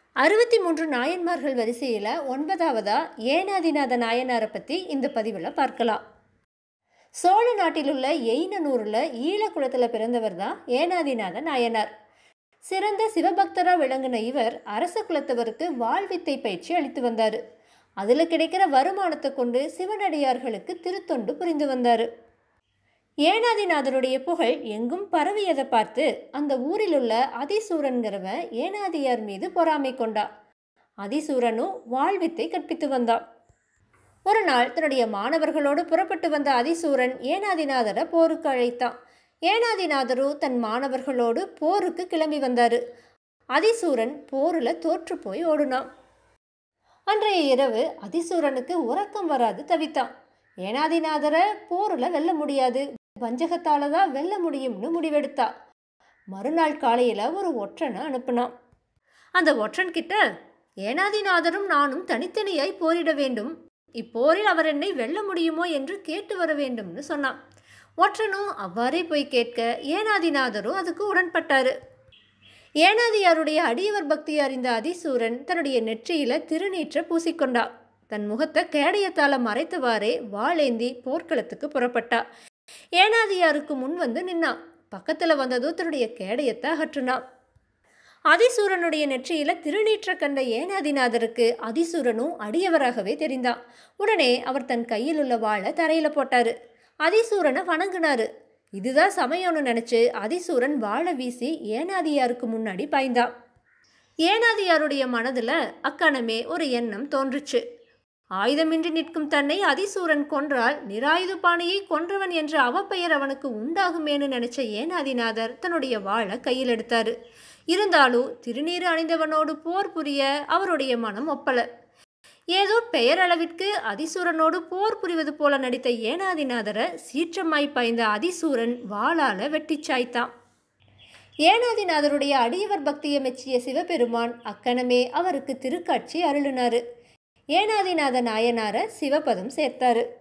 அறுபத்தி மூன்று நாயன்மார்கள் வரிசையில் ஒன்பதாவதா ஏனாதிநாத நாயனாரை பற்றி இந்த பதிவில் பார்க்கலாம் சோழ நாட்டில் உள்ள எயினனூரில் ஈழக்குளத்தில் பிறந்தவர் தான் ஏனாதிநாத நாயனார் சிறந்த சிவபக்தரா விளங்கின இவர் அரச குலத்தவருக்கு வாழ்வித்தை பயிற்சி அளித்து வந்தார் அதில் கிடைக்கிற வருமானத்தை கொண்டு சிவனடியார்களுக்கு திருத்தொண்டு புரிந்து வந்தார் ஏனாதிநாதருடைய புகழ் எங்கும் பரவியதை பார்த்து அந்த ஊரில் உள்ள அதிசூரன்கிறவன் ஏனாதியார் மீது பொறாமை கொண்டா அதிசூரனும் வாழ்வித்தை கற்பித்து வந்தான் ஒரு நாள் தன்னுடைய மாணவர்களோடு புறப்பட்டு வந்த அதிசூரன் ஏனாதிநாதரை போருக்கு அழைத்தான் ஏனாதிநாதரும் தன் மாணவர்களோடு போருக்கு கிளம்பி வந்தார் அதிசூரன் போரில் தோற்று போய் ஓடுனான் அன்றைய இரவு அதிசூரனுக்கு உறக்கம் வராது தவித்தான் ஏனாதிநாதரை போரில் வெல்ல முடியாது வஞ்சகத்தால தான் வெல்ல முடியும்னு முடிவெடுத்தா மறுநாள் காலையில் ஒரு ஒற்றனை அனுப்புனான் அந்த ஒற்றன் கிட்ட ஏனாதிநாதரும் நானும் தனித்தனியாய் போரிட வேண்டும் இப்போரில் அவர் என்னை வெல்ல முடியுமோ என்று கேட்டு வர வேண்டும்னு சொன்னான் ஒற்றனும் அவ்வாறே போய் கேட்க ஏனாதிநாதரும் அதுக்கு உடன்பட்டாரு ஏனாதியாருடைய அடியவர் பக்தி அறிந்த அதிசூரன் தன்னுடைய நெற்றியில திருநீற்ற பூசிக்கொண்டா தன் முகத்தை கேடயத்தால மறைத்தவாறே வாளேந்தி போர்க்களத்துக்கு புறப்பட்டா ஏனாதியாருக்கு முன் வந்து நின்னான் பக்கத்துல வந்ததும் தன்னுடைய கேடயத்தை அகற்றுனான் அதிசூரனுடைய நெற்றியில திருநீற்ற கண்ட ஏனாதிநாதருக்கு அதிசூரனும் அடியவராகவே தெரிந்தான் உடனே அவர் தன் கையில் உள்ள வாளை தரையில போட்டாரு அதிசூரனை வணங்கினாரு இதுதான் சமயம்னு நினைச்சு அதிசூரன் வாழை வீசி ஏனாதியாருக்கு முன்னாடி பாய்ந்தான் ஏனாதியாருடைய மனதுல அக்கணமே ஒரு எண்ணம் தோன்றுச்சு ஆயுதமின்றி நிற்கும் தன்னை அதிசூரன் கொன்றால் நிராயுத பாணியை கொன்றவன் என்ற அவப்பெயர் அவனுக்கு உண்டாகுமேனு நினைச்ச ஏனாதிநாதர் தன்னுடைய வாளை கையில் எடுத்தாரு இருந்தாலும் திருநீறு அணிந்தவனோடு போர் புரிய அவருடைய மனம் ஒப்பல ஏதோ பெயரளவிற்கு அதிசூரனோடு போர் புரிவது போல நடித்த ஏனாதிநாதரை சீற்றமாய் பாய்ந்த அதிசூரன் வாளால வெட்டி சாய்த்தான் ஏனாதிநாதருடைய அடியவர் பக்தியை மெச்சிய சிவபெருமான் அக்கணமே அவருக்கு திருக்காட்சி அருளினாரு ஏனாதிநாத நாயனார சிவபதம் சேர்த்தாரு